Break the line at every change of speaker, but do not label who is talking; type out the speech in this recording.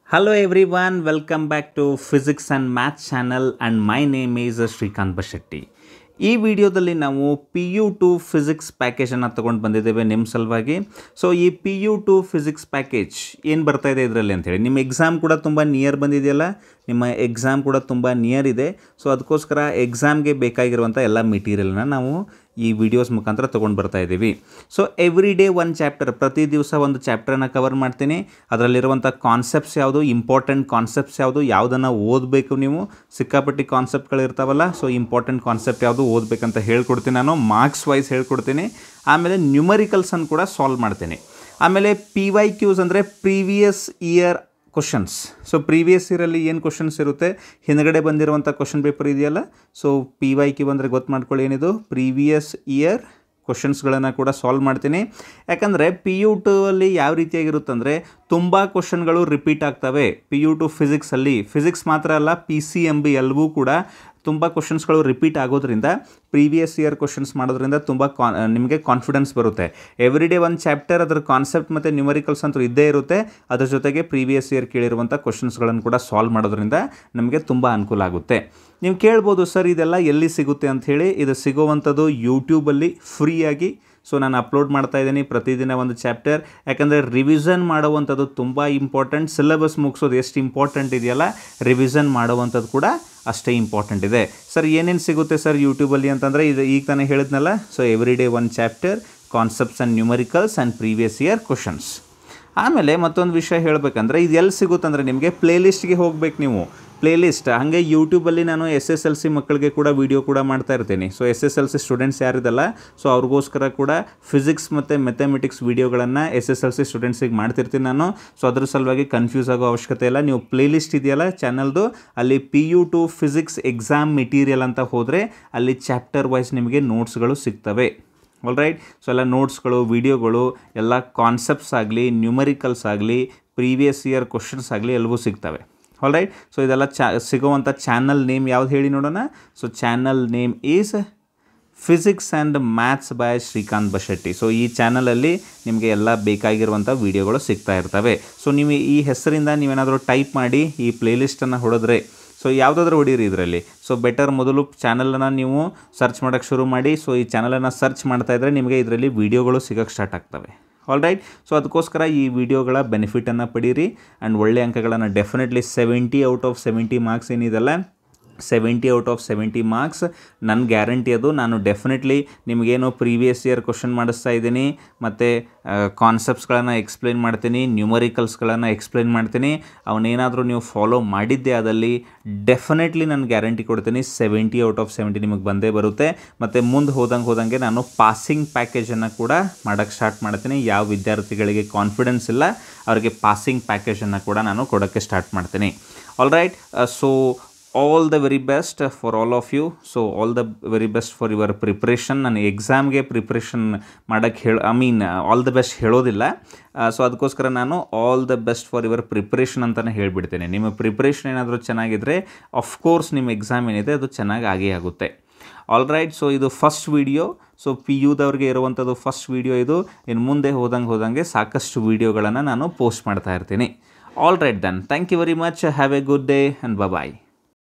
Hello everyone, welcome back to Physics and Math channel and my name is Srikanth ಬಶೆಟ್ಟಿ ಈ ವಿಡಿಯೋದಲ್ಲಿ ನಾವು P U two physics ಪ್ಯಾಕೇಜನ್ನು ತೊಗೊಂಡು ಬಂದಿದ್ದೇವೆ ನಿಮ್ಮ ಸಲುವಾಗಿ ಸೊ ಈ P U two physics package ಏನು ಬರ್ತಾ ಇದೆ ಇದರಲ್ಲಿ ಅಂತೇಳಿ ನಿಮ್ಮ ಎಕ್ಸಾಮ್ ಕೂಡ ತುಂಬ ನಿಯರ್ ಬಂದಿದೆಯಲ್ಲ ನಿಮ್ಮ ಎಕ್ಸಾಮ್ ಕೂಡ ತುಂಬ ನಿಯರ್ ಇದೆ ಸೊ ಅದಕ್ಕೋಸ್ಕರ ಎಕ್ಸಾಮ್ಗೆ ಬೇಕಾಗಿರುವಂಥ ಎಲ್ಲ ಮೆಟೀರಿಯಲ್ನ ನಾವು ಈ ವಿಡಿಯೋಸ್ ಮುಖಾಂತರ ತೊಗೊಂಡು ಬರ್ತಾ ಇದ್ದೀವಿ ಸೊ ಎವ್ರಿ ಡೇ ಒಂದು ಚಾಪ್ಟರ್ ಪ್ರತಿ ದಿವಸ ಒಂದು ಚಾಪ್ಟರ್ನ ಕವರ್ ಮಾಡ್ತೀನಿ ಅದರಲ್ಲಿರುವಂಥ ಕಾನ್ಸೆಪ್ಟ್ಸ್ ಯಾವುದು ಇಂಪಾರ್ಟೆಂಟ್ ಕಾನ್ಸೆಪ್ಟ್ಸ್ ಯಾವುದು ಯಾವುದನ್ನು ಓದಬೇಕು ನೀವು ಸಿಕ್ಕಾಪಟ್ಟಿ ಕಾನ್ಸೆಪ್ಟ್ಗಳು ಇರ್ತಾವಲ್ಲ ಸೊ ಇಂಪಾರ್ಟೆಂಟ್ ಕಾನ್ಸೆಪ್ಟ್ ಯಾವುದು ಓದಬೇಕಂತ ಹೇಳ್ಕೊಡ್ತೀನಿ ನಾನು ಮಾರ್ಕ್ಸ್ ವೈಸ್ ಹೇಳ್ಕೊಡ್ತೀನಿ ಆಮೇಲೆ ನ್ಯೂಮರಿಕಲ್ಸನ್ನು ಕೂಡ ಸಾಲ್ವ್ ಮಾಡ್ತೀನಿ ಆಮೇಲೆ ಪಿ ವೈ ಕ್ಯೂಸ್ ಅಂದರೆ previous year questions so previous ಇಯರಲ್ಲಿ ಏನು ಕ್ವಶನ್ಸ್ ಇರುತ್ತೆ ಹಿಂದ್ಗಡೆ ಬಂದಿರುವಂಥ ಕ್ವಶನ್ ಪೇಪರ್ ಇದೆಯಲ್ಲ ಸೊ ಪಿ ವೈ ಕ್ಯೂ ಅಂದರೆ ಗೊತ್ತು ಮಾಡ್ಕೊಳ್ಳಿ ಏನಿದು ಪ್ರೀವಿಯಸ್ ಇಯರ್ ಕ್ವಶನ್ಸ್ಗಳನ್ನು ಕೂಡ ಸಾಲ್ವ್ ಮಾಡ್ತೀನಿ ಯಾಕಂದರೆ ಪಿ ಯು ಟು ಅಲ್ಲಿ ಯಾವ ರೀತಿಯಾಗಿರುತ್ತಂದರೆ ತುಂಬ ಕ್ವಶನ್ಗಳು ರಿಪೀಟ್ ಆಗ್ತವೆ ಪಿ ಯು ಟು ಫಿಸಿಕ್ಸಲ್ಲಿ ಫಿಸಿಕ್ಸ್ ಮಾತ್ರ ಅಲ್ಲ ಪಿ ಸಿ ಎಮ್ ಬಿ ಎಲ್ಲವೂ ಕೂಡ ತುಂಬ ಕ್ವಶನ್ಸ್ಗಳು ರಿಪೀಟ್ ಆಗೋದ್ರಿಂದ ಪ್ರೀವಿಯಸ್ ಇಯರ್ ಕ್ವಶನ್ಸ್ ಮಾಡೋದ್ರಿಂದ ತುಂಬ ಕಾ ನಿಮಗೆ ಕಾನ್ಫಿಡೆನ್ಸ್ ಬರುತ್ತೆ ಎವ್ರಿ ಡೇ ಒಂದು ಚಾಪ್ಟರ್ ಅದರ ಕಾನ್ಸೆಪ್ಟ್ ಮತ್ತು ನ್ಯೂಮರಿಕಲ್ಸ್ ಅಂತೂ ಇದ್ದೇ ಇರುತ್ತೆ ಅದ್ರ ಜೊತೆಗೆ ಪ್ರೀವಿಯಸ್ ಇಯರ್ ಕೇಳಿರುವಂಥ ಕ್ವಶನ್ಸ್ಗಳನ್ನು ಕೂಡ ಸಾಲ್ವ್ ಮಾಡೋದ್ರಿಂದ ನಮಗೆ ತುಂಬ ಅನುಕೂಲ ಆಗುತ್ತೆ ನೀವು ಕೇಳ್ಬೋದು ಸರ್ ಇದೆಲ್ಲ ಎಲ್ಲಿ ಸಿಗುತ್ತೆ ಅಂಥೇಳಿ ಇದು ಸಿಗುವಂಥದ್ದು ಯೂಟ್ಯೂಬಲ್ಲಿ ಫ್ರೀಯಾಗಿ ಸೊ ನಾನು ಅಪ್ಲೋಡ್ ಮಾಡ್ತಾ ಇದ್ದೀನಿ ಪ್ರತಿದಿನ ಒಂದು ಚಾಪ್ಟರ್ ಯಾಕಂದರೆ ರಿವಿಷನ್ ಮಾಡುವಂಥದ್ದು ತುಂಬ ಇಂಪಾರ್ಟೆಂಟ್ ಸಿಲೆಬಸ್ ಮುಗಿಸೋದು ಎಷ್ಟು ಇಂಪಾರ್ಟೆಂಟ್ ಇದೆಯಲ್ಲ ರಿವಿಷನ್ ಮಾಡುವಂಥದ್ದು ಕೂಡ ಅಷ್ಟೇ ಇಂಪಾರ್ಟೆಂಟ್ ಇದೆ ಸರ್ ಏನೇನು ಸಿಗುತ್ತೆ ಸರ್ ಯೂಟ್ಯೂಬಲ್ಲಿ ಅಂತಂದರೆ ಇದು ಈಗ ತಾನೇ ಹೇಳಿದ್ನಲ್ಲ so every day one chapter concepts and numericals and previous year questions ಆಮೇಲೆ ಮತ್ತೊಂದು ವಿಷಯ ಹೇಳಬೇಕಂದ್ರೆ ಇದು ಎಲ್ಲಿ ಸಿಗುತ್ತಂದರೆ ನಿಮಗೆ ಪ್ಲೇಲಿಸ್ಟ್ಗೆ ಹೋಗ್ಬೇಕು ನೀವು ಪ್ಲೇಲಿಸ್ಟ್ ಹಾಗೆ ಯೂಟ್ಯೂಬಲ್ಲಿ ನಾನು ಎಸ್ ಎಸ್ ಎಲ್ ಸಿ ಮಕ್ಕಳಿಗೆ ಕೂಡ ವೀಡಿಯೋ ಕೂಡ ಮಾಡ್ತಾ ಇರ್ತೀನಿ so S S L C students ಯಾರಿದಲ್ಲ ಸೊ ಅವ್ರಿಗೋಸ್ಕರ ಕೂಡ ಫಿಸಿಕ್ಸ್ ಮತ್ತು ಮೆಥಮೆಟಿಕ್ಸ್ ವೀಡಿಯೋಗಳನ್ನು ಎಸ್ ಎಸ್ ಎಲ್ ಸಿ ಸ್ಟೂಡೆಂಟ್ಸಿಗೆ ಮಾಡ್ತಿರ್ತೀನಿ ನಾನು ಸೊ ಅದ್ರ ಸಲುವಾಗಿ ಕನ್ಫ್ಯೂಸ್ ಆಗೋ ಅವಶ್ಯಕತೆ ಇಲ್ಲ ನೀವು ಪ್ಲೇಲಿಸ್ಟ್ ಇದೆಯಲ್ಲ ಚಾನಲ್ದು ಅಲ್ಲಿ P U two physics exam material ಅಂತ ಹೋದರೆ ಅಲ್ಲಿ ಚಾಪ್ಟರ್ ವೈಸ್ ನಿಮಗೆ ನೋಟ್ಸ್ಗಳು ಸಿಗ್ತವೆ ಆಲ್ ರೈಟ್ ಸೊ ಎಲ್ಲ ನೋಟ್ಸ್ಗಳು ವಿಡಿಯೋಗಳು ಎಲ್ಲ ಕಾನ್ಸೆಪ್ಟ್ಸ್ ಆಗಲಿ ನ್ಯೂಮರಿಕಲ್ಸ್ ಆಗಲಿ ಪ್ರೀವಿಯಸ್ ಇಯರ್ ಕ್ವಶನ್ಸ್ ಆಗಲಿ ಎಲ್ಲವೂ ಸಿಗ್ತವೆ ಆಲ್ ರೈಟ್ ಸೊ ಇದೆಲ್ಲ ಚಾ ಸಿಗುವಂಥ ಚಾನಲ್ ನೇಮ್ ಯಾವ್ದು ಹೇಳಿ ನೋಡೋಣ so channel name is physics and maths by Srikanth Bashetti so ಈ ಚಾನಲಲ್ಲಿ ನಿಮಗೆ ಎಲ್ಲ ಬೇಕಾಗಿರುವಂಥ ವೀಡಿಯೋಗಳು ಸಿಗ್ತಾ ಇರ್ತವೆ ಸೊ ನೀವು ಈ ಹೆಸರಿಂದ ನೀವೇನಾದರೂ ಟೈಪ್ ಮಾಡಿ ಈ ಪ್ಲೇಲಿಸ್ಟನ್ನು ಹೊಡೆದ್ರೆ ಸೊ ಯಾವುದಾದ್ರೂ ಹೊಡೀರಿ ಇದರಲ್ಲಿ ಸೊ ಬೆಟರ್ ಮೊದಲು ಚಾನಲನ್ನು ನೀವು ಸರ್ಚ್ ಮಾಡೋಕ್ಕೆ ಶುರು ಮಾಡಿ ಸೊ ಈ ಚಾನಲನ್ನು ಸರ್ಚ್ ಮಾಡ್ತಾಯಿದ್ರೆ ನಿಮಗೆ ಇದರಲ್ಲಿ ವೀಡಿಯೋಗಳು ಸಿಗೋಕ್ಕೆ ಸ್ಟಾರ್ಟ್ ಆಗ್ತವೆ ಆಲ್ ರೈಟ್ ಸೊ ಅದಕ್ಕೋಸ್ಕರ ಈ ವಿಡಿಯೋಗಳ ಬೆನಿಫಿಟನ್ನು ಪಡೀರಿ ಆ್ಯಂಡ್ ಒಳ್ಳೆಯ ಅಂಕಗಳನ್ನು definitely seventy out of seventy marks ಏನಿದೆಲ್ಲ seventy out of seventy marks ನನ್ನ ಗ್ಯಾರಂಟಿ ಅದು ನಾನು ಡೆಫಿನೆಟ್ಲಿ ನಿಮಗೇನು ಪ್ರೀವಿಯಸ್ ಇಯರ್ ಕ್ವಶನ್ ಮಾಡಿಸ್ತಾ ಇದ್ದೀನಿ ಮತ್ತು ಕಾನ್ಸೆಪ್ಟ್ಸ್ಗಳನ್ನು ಎಕ್ಸ್ಪ್ಲೈನ್ ಮಾಡ್ತೀನಿ ನ್ಯೂಮರಿಕಲ್ಸ್ಗಳನ್ನು ಎಕ್ಸ್ಪ್ಲೈನ್ ಮಾಡ್ತೀನಿ ಅವನೇನಾದರೂ ನೀವು ಫಾಲೋ ಮಾಡಿದ್ದೆ ಅದಲ್ಲಿ ಡೆಫಿನೆಟ್ಲಿ ನಾನು ಗ್ಯಾರಂಟಿ ಕೊಡ್ತೀನಿ ಸೆವೆಂಟಿ ಔಟ್ ಆಫ್ ಸೆವೆಂಟಿ ನಿಮಗೆ ಬಂದೇ ಬರುತ್ತೆ ಮತ್ತು ಮುಂದೆ ಹೋದಂಗೆ ಹೋದಂಗೆ ನಾನು ಪಾಸಿಂಗ್ ಪ್ಯಾಕೇಜನ್ನು ಕೂಡ ಮಾಡೋಕ್ಕೆ ಸ್ಟಾರ್ಟ್ ಮಾಡ್ತೀನಿ ಯಾವ ವಿದ್ಯಾರ್ಥಿಗಳಿಗೆ ಕಾನ್ಫಿಡೆನ್ಸ್ ಇಲ್ಲ ಅವರಿಗೆ ಪಾಸಿಂಗ್ ಪ್ಯಾಕೇಜನ್ನು ಕೂಡ ನಾನು ಕೊಡೋಕ್ಕೆ ಸ್ಟಾರ್ಟ್ ಮಾಡ್ತೀನಿ all right so all the very best for all of you so all the very best for your preparation ನಾನು ಎಕ್ಸಾಮ್ಗೆ ಪ್ರಿಪ್ರೇಷನ್ ಮಾಡೋಕ್ಕೆ ಹೇಳ I mean all the best ಹೇಳೋದಿಲ್ಲ ಸೊ ಅದಕ್ಕೋಸ್ಕರ ನಾನು all the best for your preparation ಅಂತಲೇ ಹೇಳಿಬಿಡ್ತೇನೆ ನಿಮ್ಮ ಪ್ರಿಪ್ರೇಷನ್ ಏನಾದರೂ ಚೆನ್ನಾಗಿದ್ದರೆ ಅಫ್ಕೋರ್ಸ್ ನಿಮ್ಮ ಎಕ್ಸಾಮ್ ಏನಿದೆ ಅದು ಚೆನ್ನಾಗಿ ಆಗೇ ಆಗುತ್ತೆ ಆಲ್ ರೈಟ್ ಸೊ ಇದು ಫಸ್ಟ್ ವೀಡಿಯೋ ಸೊ ಪಿ ಯುದವ್ರಿಗೆ ಇರುವಂಥದ್ದು ಫಸ್ಟ್ ವೀಡಿಯೋ ಇದು ಇನ್ನು ಮುಂದೆ ಹೋದಂಗೆ ಹೋದಂಗೆ ಸಾಕಷ್ಟು ವೀಡಿಯೋಗಳನ್ನು ನಾನು ಪೋಸ್ಟ್ ಮಾಡ್ತಾ ಇರ್ತೀನಿ all right then thank you very much have a good day and bye